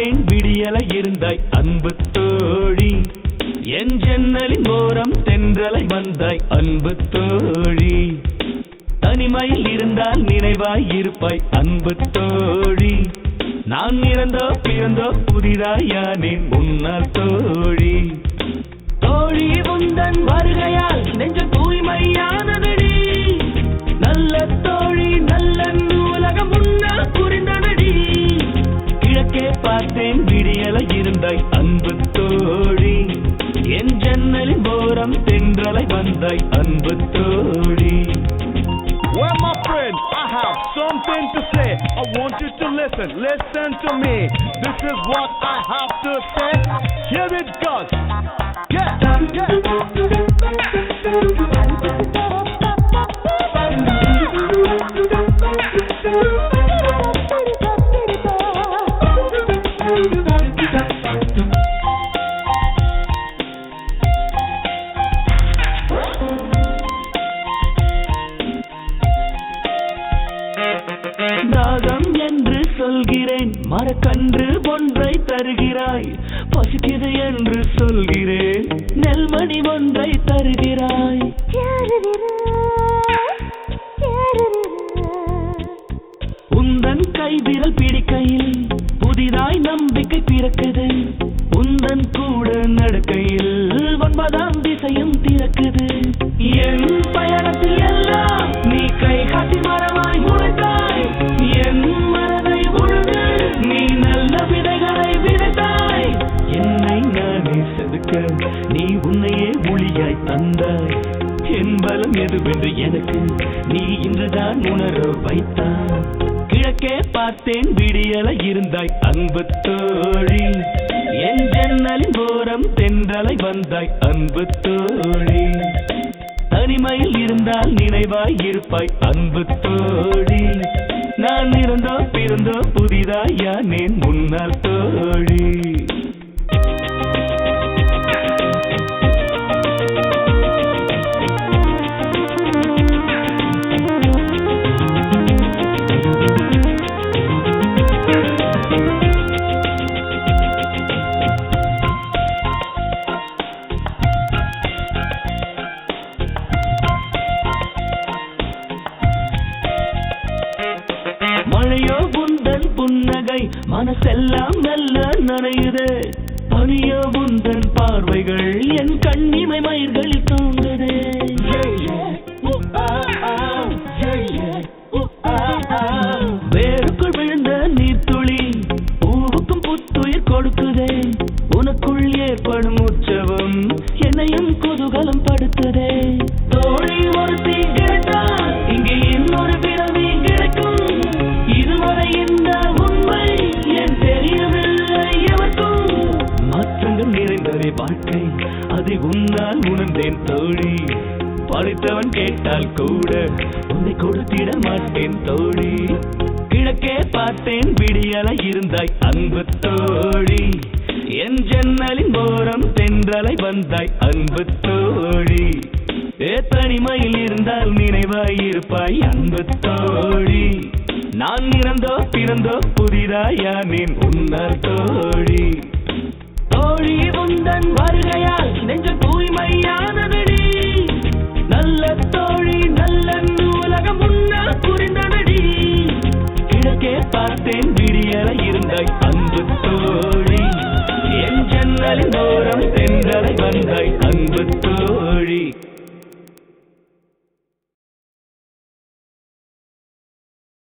பார்த்தேன் விடியல இருந்தாய் அன்பு தோழி என் ஜன்னலின் ஓரம் தென்றலை வந்தாய் அன்பு தோழி தனிமையில் இருந்தால் நினைவாய் இருப்பாய் அன்பு தோழி நான் இறந்தோ பிறந்தோ புதிதாய் யானேன் முன்னால் தோழி தோழி உந்தன் வருகையால் நெஞ்சு தூய்மையானதடி நல்ல தோழி நல்ல உலகம் முன்னால் புரிந்தனடி கிழக்கே பார்த்தேன் விடியல இருந்தாய் அன்பு தோழி என் ஜன்னலின் ஓரம் தென்றலை வந்தாய் அன்பு தோழி Well, my friend, I have something to say. I want you to listen. Listen to me. This is what I have to say. Here it goes. Yeah, தாகம் என்று சொல்கிறேன் மரக்கன்று ஒன்றை தருகிறாய் பசிக்குது என்று சொல்கிறேன் நெல்மணி ஒன்றை தருகிறாய் உந்தன் கைவிரல் பிடிக்கையில் புதிதாய் நம்பிக்கை பிறக்குது உந்தன் கூட நடக்கையில் ஒன்பதாம் திசையும் திறக்குது என் பயணத்தில் எல்லாம் நீ கை காட்டி மரமாய் முளைத்தாய் என் மனதை உழுது நீ நல்ல விதைகளை விதைத்தாய் என்னை நானே செதுக்க நீ உன்னையே ஒளியாய் தந்தாய் என் பலம் எதுவென்று எனக்கு நீ இன்றுதான் உணர வைத்தாய் கிழக்கே பார்த்தேன் விடியல இருந்தாய் அன்பு தோழி என் ஜன்னலின் ஓரம் தென்றலை வந்தாய் அன்பு தோழி தனிமையில் இருந்தால் நினைவாய் இருப்பாய் அன்பு தோழி நான் இருந்தோ பிறந்தோ புதிதாய் யானேன் முன்னால் தோழி மழையோ உந்தன் புன்னகை மனசெல்லாம் நல்ல நனையுது பனியோ உந்தன் பார்வைகள் என் கண்ணிமை மயிர்களில் தூங்குது வேருக்குள் விழுந்த நீர்த்துளி பூவுக்கும் புத்துயிர் கொடுக்குதே உனக்குள் ஏற்படும் உற்சவம் என்னையும் குதூகலம் படுத்துதே தோழி ஒருத்தி கிடைத்தால் இங்கே இன்னொரு பிறவி கிடைக்கும் இதுவரை இந்த உண்மை என் தெரியவில்லை எவருக்கும் மாற்றங்கள் நிறைந்ததே வாழ்க்கை அதை உன்னால் உணர்ந்தேன் தோழி படித்தவன் கேட்டால் கூட உன்னை கொடுத்திட மாட்டேன் தோழி கிழக்கே பார்த்தேன் விடியல இருந்தாய் அன்பு தோழி என் ஜன்னலின் ஓரம் தென்றலை வந்தாய் அன்பு தோழி ஏ தனிமையில் இருந்தால் நினைவாய் இருப்பாய் அன்பு தோழி நான் இறந்தோ பிறந்தோ புதிதாயானேன் உன்னால் தோழி தோழி உந்தன் வருகையால் நெஞ்சு தூய்மையானதடி நல்ல தோழி நல்ல உலகம் முன்னால் புரிந்தனடி கிழக்கே பார்த்தேன் விடியல இருந்தாய் அன்பு தோழி என் ஜன்னலின் ஓரம்